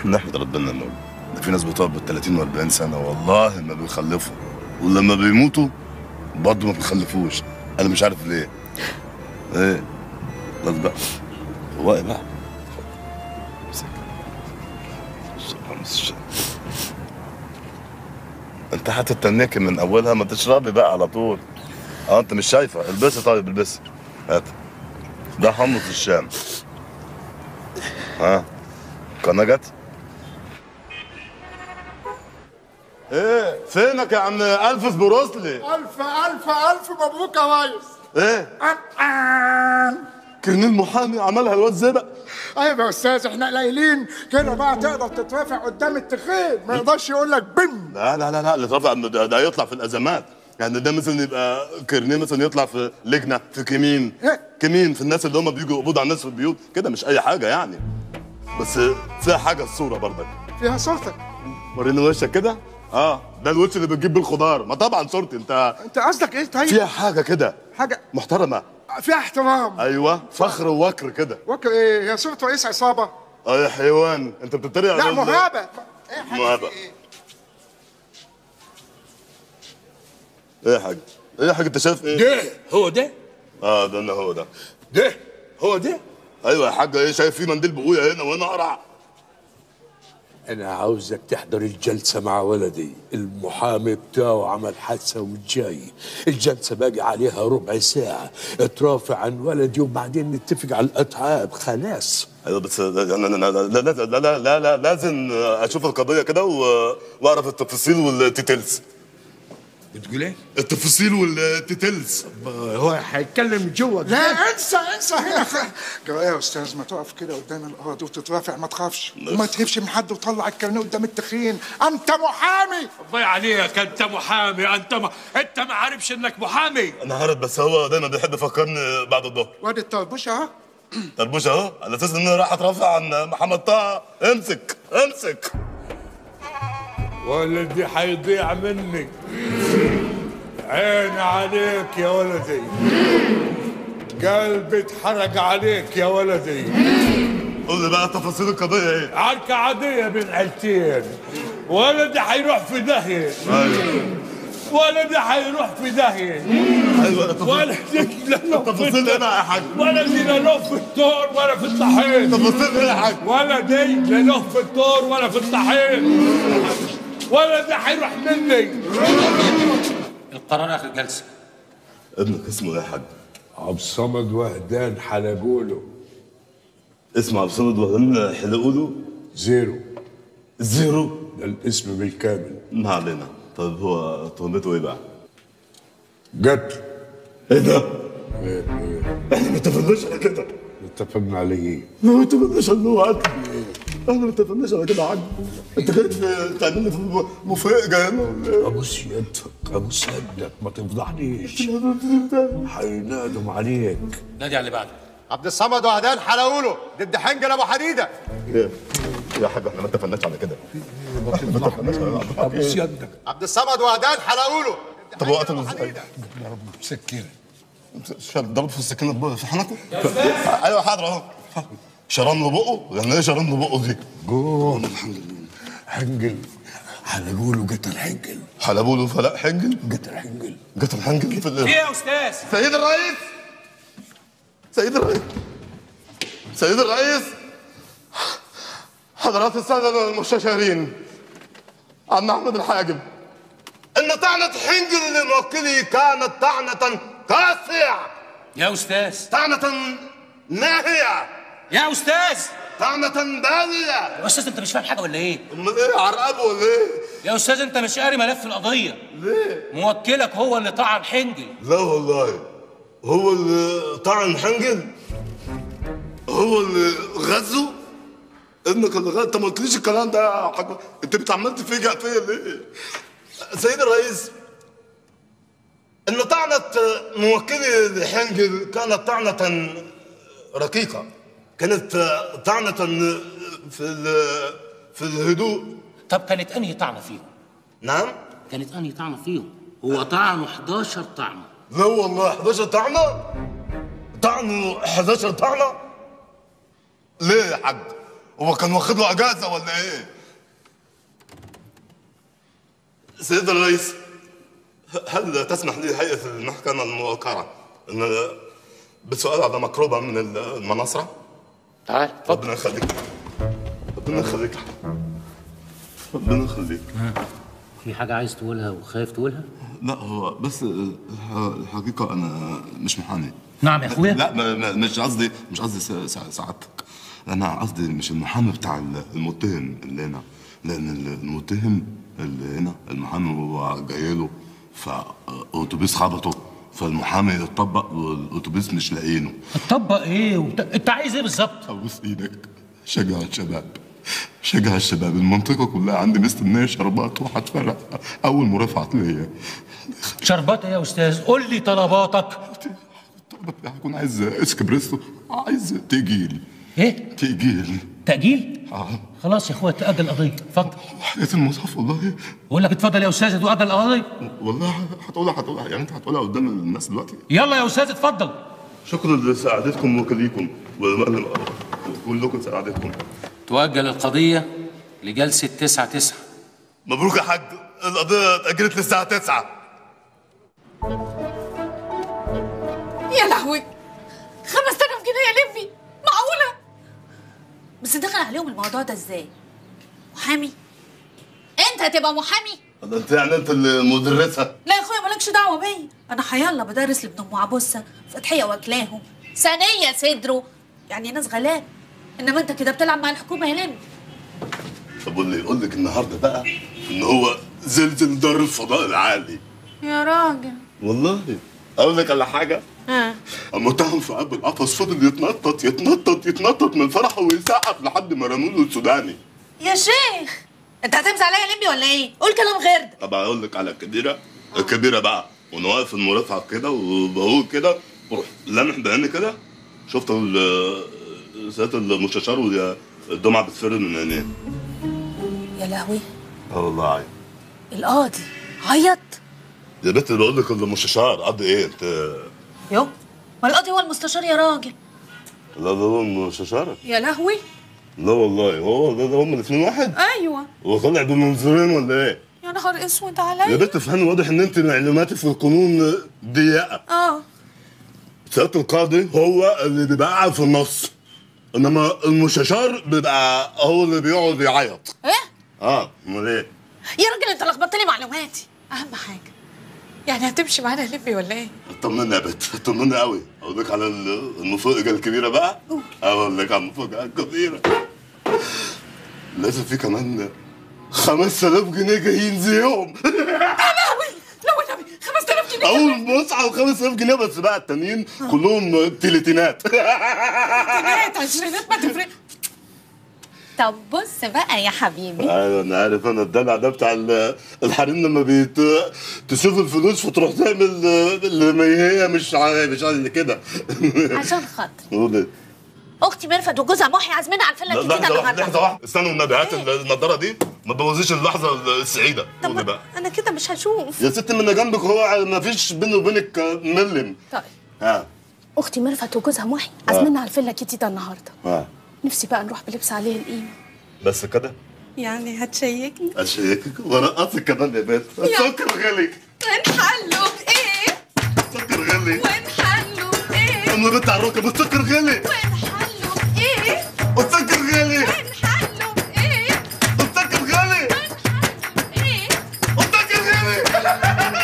نحمد ربنا انه ده في ناس بتقعد بال 30 و40 سنه والله ما بيخلفوا ولما بيموتوا برضه ما بيخلفوش انا مش عارف ليه ايه خلاص بقى هو إيه بقى امسك. سبحان الله. انت هتتنكي من اولها ما تشربي بقى على طول اه انت مش شايفه البسي طيب البسي هات ده حمص الشام ها قناه جت ايه فينك يا عم الفس بروسلي ألف ألف ألف مبروك يا ريس ايه كرنيل محامي عملها الواد زبق أيوة يا أستاذ إحنا قليلين كده بقى تقدر تترافع قدام التخين ما يقدرش يقول لك بم لا لا لا لا اللي رفع ده, ده يطلع في الازمات يعني ده مثلا يبقى كرنيه مثلا يطلع في لجنه في كمين إيه؟ كمين في الناس اللي هم بيجوا يقبضوا على الناس في البيوت كده مش اي حاجه يعني بس فيها حاجه الصوره برضك فيها صورتك وريني وشك كده اه ده الوش اللي بتجيب بالخضار ما طبعا صورتي انت أنت قصدك إيه طيب؟ فيها حاجه كده حاجة محترمه فيها احترام ايوه فخر ووكر كده وكر إيه؟ هي صورة رئيس عصابة؟ اه يا حيوان انت بتتريق لا على ال- مهابة إيه حاجة مهابة. في إيه؟ ايه يا حاج ايه يا حاج انت شايف ايه ده هو ده اه ده انا هو ده ده هو ده ايوه يا حاج ايه شايف في منديل بقويا هنا وهنا قرع انا عاوزك تحضر الجلسه مع ولدي المحامي بتاعه عمل حادثه وجاي الجلسه باقي عليها ربع ساعه اترافع عن ولدي وبعدين نتفق على الاتعاب خلاص ايوه بس لا لا لا لا لا لا لا لا لا لازم اشوف القضيه كده و- واعرف التفاصيل والتيتيلز بتقول ايه؟ التفاصيل والتيتيلز هو هيتكلم جوا لا انسى انسى هنا جرى ايه يا استاذ ما تقف كده قدام الارض وتترافع ما تخافش وما تهبش من حد وطلع الكارنيه قدام التخين انت محامي الله عليك انت محامي انت ما انت ما عارفش انك محامي انا عارف بس هو دايما بيحب يفكرني بعد الظهر وادي الطربوش اهو طربوش اهو على اساس ان انا راح اترافع عن محمد طه امسك امسك ولدي حيضيع مني عيني عليك يا ولدي قلبي اتحرق عليك يا ولدي قول لي بقى تفاصيل القضيه ايه عركة عادية بين عيلتين ولدي حيروح في داهية ايوه ولدي حيروح في داهية ايوه تفاصيل ولدي لا له في تفاصيل ايه بقى يا حاج ولدي لا له في الدور ولا في الطحين تفاصيل ايه يا حاج ولدي لا له في الدور ولا في الطحين ولدي حيروح مني القرار اخر جلسه ابنك اسمه ايه يا حاج عبد الصمد وهدان حلقوله اسمه عبد الصمد وهن حلقوله زيرو زيرو ده الاسم بالكامل ما علينا طيب هو تهمته ايه بقى قتل ايه ده احنا ما اتفقناش على كده اتفقنا عليه ما اتفقناش على هو قتل احنا ما اتفقناش على كده يا حاج انت جاي تعمل لي مفاجاه هنا ولا ايه؟ ابوس يدك ابوس يدك ما تفضحنيش حينادم عليك نادي على اللي بعده عبد الصمد وهدان حلاوله ضد حنجل ابو حديده ايه يا حاج احنا ما اتفقناش على كده ابوس يدك عبد الصمد وهدان حلاوله طب هو قتله ازاي؟ سكينه شال ضرب في السكينه بقه في حنكه ايوه حاضر اهو شرم له بقه يعني ايه شرم له بقه دي؟ قول الحمد لله حنجل حلقوله قتل حنجل حلبوا له فلاح حنجل قتل حنجل قتل حنجل في ال- يا استاذ سيد الرئيس سيد الرئيس سيد الرئيس حضرات السادة المستشارين عم أحمد الحاجب إن طعنة حنجل لموكلي كانت طعنة قاسية يا استاذ طعنة ناهية يا استاذ طعنة بالية يا استاذ انت مش فاهم حاجه ولا ايه أمال إيه عرقبه ولا إيه؟ يا استاذ انت مش قاري ملف القضيه ليه؟ موكلك هو اللي طعن حنجل لا والله هو اللي طعن حنجل هو اللي غزه ابنك اللي غزه انت ما قلتليش الكلام ده يا حاج انت بتعمل تفاجئ فيا ليه؟ سيد الرئيس ان طعنة موكلي لحنجل كانت طعنة رقيقة كانت طعنة في ال- في الهدوء طب كانت انهي طعنه فيهم نعم؟ كانت انهي طعنه فيهم هو طعنه 11 طعنه لا والله 11 طعنة طعنوا 11 طعنة ليه يا حاج هو كان واخد له اجازه ولا ايه؟ سيد الرئيس هل تسمح لي هيئه المحكمه الموقره ان بسؤال على مقربه من المناصره؟ تعال اتفضل ربنا يخليك ربنا يخليك ربنا يخليك في حاجه عايز تقولها وخايف تقولها لا هو بس الح- الحقيقة أنا مش محامي نعم يا اخويا لا ما- ما- مش قصدي مش قصدي س- س- سعادتك أنا قصدي مش المحامي بتاع ال- المتهم اللي هنا لأن ال- المتهم اللي هنا المحامي هو جاي له فأوتوبيس خبطه فالمحامي اتطبق والأوتوبيس مش لاقيينه تطبق ايه وت... انت عايز ايه بالظبط أبوس إيدك شجع الشباب شجع الشباب المنطقة كلها عندي مستنية شربات وهتفرق أول مرافعة ليا شربات ايه يا استاذ قول لي طلباتك هكون عايز اسكبريسو عايز تيجيل ايه تيجيل تاجيل اه خلاص يا اخويا تاجل القضيه اتفضل حاجات المصحف والله بقول لك اتفضل يا استاذ تؤجل القضيه والله هتقولها هتقولها يعني انت هتقولها قدام الناس دلوقتي يلا يا استاذ اتفضل شكرا لسعادتكم وكليكم كلكم سعادتكم تؤجل القضيه لجلسه 9 9 مبروك يا حاج القضية اتأجلت للساعة 9 يا لهوي 5000 جنيه يا لمبي معقولة بس دخل عليهم الموضوع ده ازاي محامي انت هتبقى محامي انت يعني انت المدرسة لا يا اخويا مالكش دعوه بيا انا حيالله بدرس لابن ام عبوسه فتحيه واكلاهم ثانيه صدره يعني ناس غلاب انما انت كده بتلعب مع الحكومه يا لمبي طب واللي يقول لك النهارده بقى ان هو زلزل دار الفضاء العالي يا راجل والله اقول لك على حاجه ها المتهم في قلب القفص فضل يتنطط يتنطط يتنطط من فرحه ويسقف لحد ما رموا له السوداني يا شيخ انت هتمسح عليا يا لمبي ولا ايه قول كلام غير ده طب اقول لك على الكبيره الكبيره بقى وانا واقف في المرافعه كده وبقول كده بروح لامح بعيني كده شفت ال- سياده المستشار والدمعه بتفر من عينيه يا لهوي اه والله عيب القاضي عيط يا بنت بقول لك المستشار قد ايه انت يو ما القاضي هو المستشار يا راجل لا ده هو المستشار يا لهوي لا والله هو ده, ده هم الاثنين واحد ايوه هو طالع بمنظورين ولا ايه يا نهار اسود يا عليا بنت افهمي واضح ان انت معلوماتك في القانون ضيقه اه سياده القاضي هو اللي بيبقى قاعد في النص انما المستشار بيبقى هو اللي بيقعد يعيط ايه اه امال ايه يا راجل انت لخبطت لي معلوماتي اهم حاجه يعني هتمشي معانا يا لمبي ولا ايه طمني يا بنت طمني قوي اقول لك على ال- المفاجاه الكبيره بقى اقول لك على المفاجاه الكبيره لازم في كمان 5000 جنيه جايين زيهم لو النبي 5000 جنيه اول مصعب 5000 جنيه بس بقى التانيين كلهم تلاتينات عشرينات عشرينات ما تفرق طب بص بقى يا حبيبي ايوه انا عارف انا الدلع ده بتاع ال- الحريم لما بيت تشوف الفلوس فتروح تعمل اللي ما هي مش ع- مش عايز كده عشان خاطر قولي. اختي مرفت وجوزها محي عازمين على الفيلا الجديده لحظه واحده لحظه النهارده واحده استنوا النبي هات النضاره دي ما تبوظيش اللحظه السعيده قولي بقى انا كده مش هشوف يا ست من جنبك هو ما فيش بيني وبينك ملم طيب ها اختي مرفت وجوزها محي عازميننا على الفيلا الجديده النهارده ها نفسي بقى نروح بلبس عليه القيمه بس كده يعني هتشيكني اشيكك ورقصك كمان يا بنت سكر غلي ونحلوا بايه سكر غلي ونحلوا بايه انا بنت على الركب السكر غلي ونحلوا بايه السكر غلي ونحلوا بايه السكر غلي ايه السكر غلي السكر غلي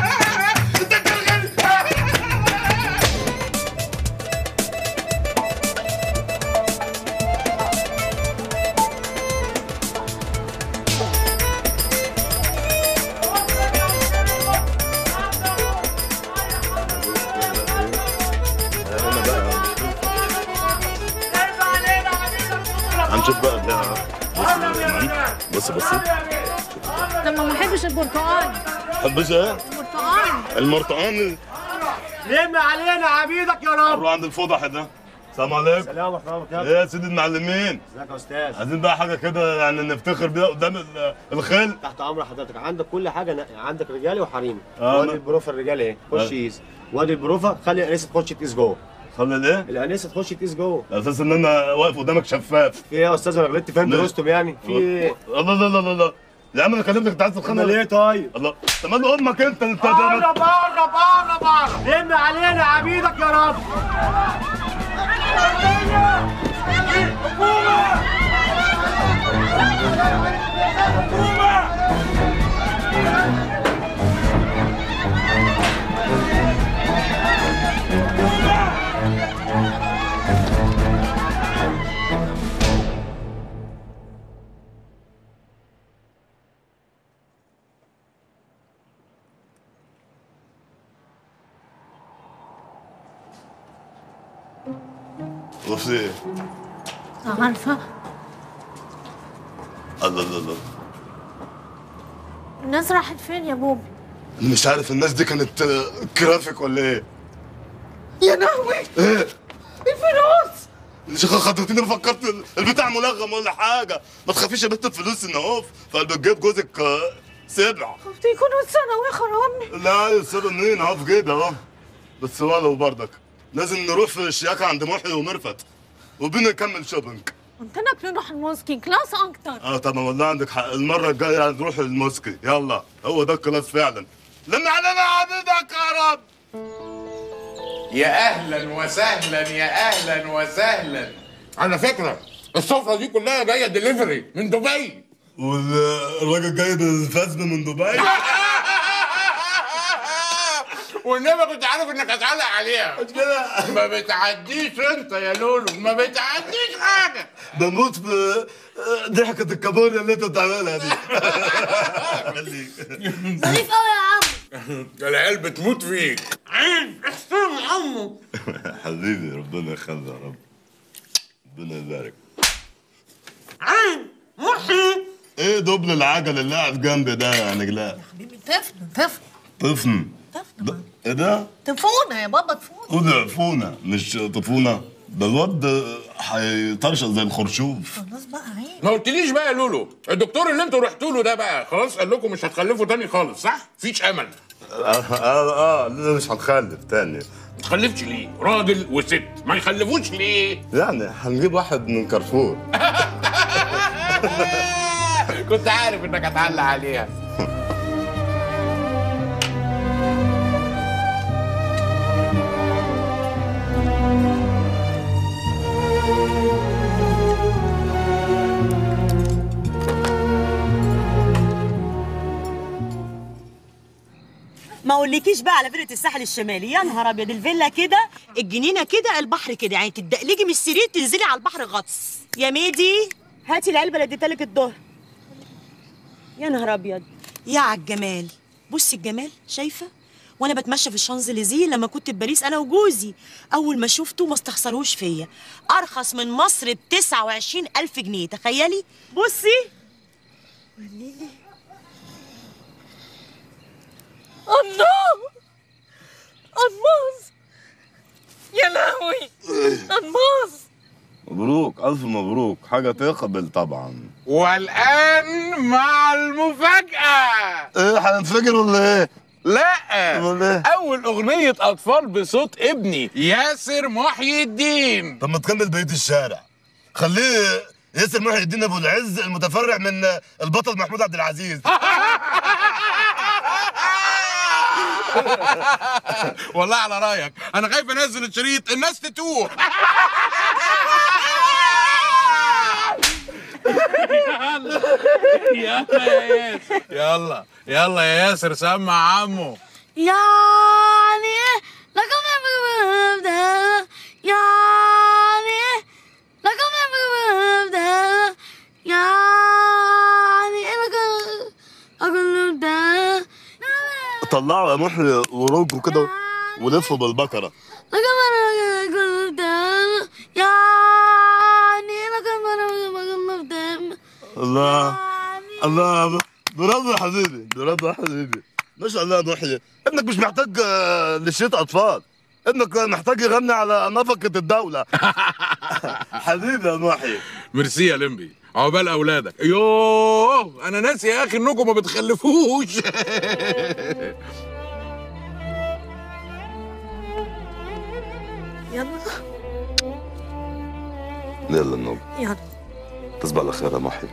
هنشوف بقى ده بص بص بص لما ما احبش البرتقال حبش ايه؟ البرتقال المرطقان لم علينا عبيدك يا رب روح عند الفضح ده السلام عليكم سلام ورحمه الله وبركاته ايه يا سيدي المعلمين ازيك يا استاذ عايزين بقى حاجه كده يعني نفتخر بيها قدام ال- الخل تحت امر حضرتك عندك كل حاجه نقي. عندك رجالي وحريمي آه، وادي ما- البروفه الرجالي اهي آه. خش قيس وادي البروفه خلي الانسه تخش تقيس جوه خلي الايه؟ الانسه تخش تقيس جوه على اساس ان انا واقف قدامك شفاف في ايه يا استاذ انا غلطت فهمت ليه؟ رستم يعني في ايه الله لا لا لا لا يا عم انا كلمتك انت عايز تتخانق امال ايه طيب الله طب مال امك انت انت بره بره بره بره لم علينا عبيدك يا رب وفي ايه؟ عارفة الله الله الله الناس راحت فين يا بوبي انا مش عارف الناس دي كانت آه، كرافيك ولا ايه؟ يا لهوي ايه؟ الفلوس مش خطفتني فكرت البتاع ملغم ولا حاجه ما تخافيش يا بنت الفلوس ان اهو فبتجيب جوزك آه، سبع خفت يكونوا اتسرقوا يا خرابني لا يصير منين اهو في جيبي اهو بس ولو برضك لازم نروح في الشياكه عند محي ومرفت وبينا نكمل شوبينج قلت لك نروح الموسكي كلاس اكتر اه طبعا والله عندك حق المره الجايه نروح الموسكي يلا هو ده الكلاس فعلا لما علينا عبيدك يا رب يا اهلا وسهلا يا اهلا وسهلا على فكره السفره دي كلها جايه دليفري من دبي والراجل جايب الفزم من دبي والنبي كنت عارف انك هتعلق عليها ما بتعديش انت يا لولو ما بتعديش حاجه بموت في ضحكة الكابوريا اللي انت بتعملها دي خليك ظريف قوي يا عم العيال بتموت فيك عين احسن عمو حبيبي ربنا يخلي يا رب ربنا يبارك عين محي ايه دبل العجل اللي قاعد جنبي ده يا نجلاء حبيبي طفل طفل طفن طفل ده- ايه ده؟ تفونا يا بابا تفونا اضعفونا مش طفونا ده الواد هيطرشق زي الخرشوف خلاص بقى عيب ما قلتليش بقى يا لولو الدكتور اللي انتوا رحتوا له ده بقى خلاص قال لكم مش هتخلفوا تاني خالص صح؟ مفيش امل اه اه, آه لا مش هنخلف تاني ما تخلفش ليه؟ راجل وست ما يخلفوش ليه؟ يعني هنجيب واحد من كارفور كنت عارف انك هتعلق عليها ما اقولكيش بقى على فيلة الساحل الشمالي يا نهار ابيض الفيلا كده الجنينه كده البحر كده يعني تدقلجي من السرير تنزلي على البحر غطس يا ميدي هاتي العلبه اللي اديتها لك الظهر يا نهار ابيض يا عالجمال بصي الجمال شايفه وانا بتمشى في الشانزليزيه لما كنت في باريس انا وجوزي اول ما شفته ما استخسرهوش فيا ارخص من مصر ب 29 الف جنيه تخيلي بصي الله الماس يا لهوي الماس مبروك الف مبروك حاجه تقبل طبعا والان مع المفاجاه ايه هننفجر ولا ايه؟ لا أمال إيه؟ اول اغنيه اطفال بصوت ابني ياسر محي الدين طب ما تكمل بقيه الشارع خليه ياسر محي الدين ابو العز المتفرع من البطل محمود عبد العزيز والله على رايك انا خايف انزل الشريط الناس تتوه يلا يا ياسر يلا يلا يا ياسر سمع عمو يعني لكم نبدأ يعني لكم نبدأ يعني لكم أقول نبدأ طلعوا يا محي ورجوا كده ولفوا بالبكره لكم أقول نبدأ يعني لكم أقول نبدأ الله الله برافو يا حبيبي برافو يا حبيبي ما شاء الله يا محي ابنك مش محتاج آه، لشيت اطفال ابنك محتاج يغني على نفقة الدولة حبيبي يا محي ميرسي يا لمبي عقبال اولادك يوه انا ناسي يا اخي انكم ما بتخلفوش يلا يلا النوم يلا تصبح على خير يا محي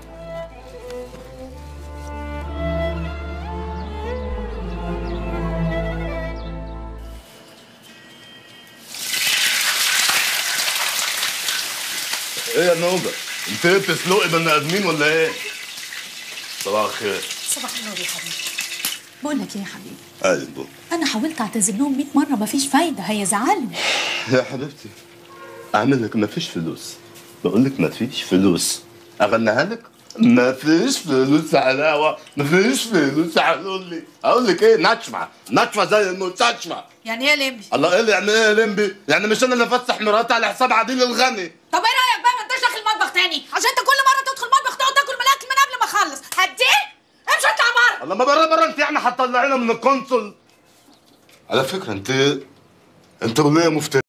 ايه يا نوبة؟ انت ايه بتسلقي بني ادمين ولا ايه؟ صباح الخير صباح النور يا حبيبي بقول لك ايه يا حبيبي اهلا بو انا حاولت اعتذر لهم 100 مره مفيش فايده هيزعلوا يا حبيبتي اعمل لك ما فيش فلوس بقول لك ما فيش فلوس اغنيها لك ما فيش فلوس علاوة ما فيش فلوس قالوا لي اقول لك ايه نشمة نشمة زي المستشفى يعني ايه لمبي الله ايه اللي يعني ايه يا لمبي يعني مش انا اللي افسح مراتي على حساب عديل الغني طب ايه رايك بقى ما انتش داخل المطبخ تاني عشان انت كل مره تدخل المطبخ تقعد تاكل من الاكل من قبل ما اخلص هديه امشي اطلع بره الله ما بره بره انت يعني هتطلعينا من القنصل على فكرة انت انت وليه مفتري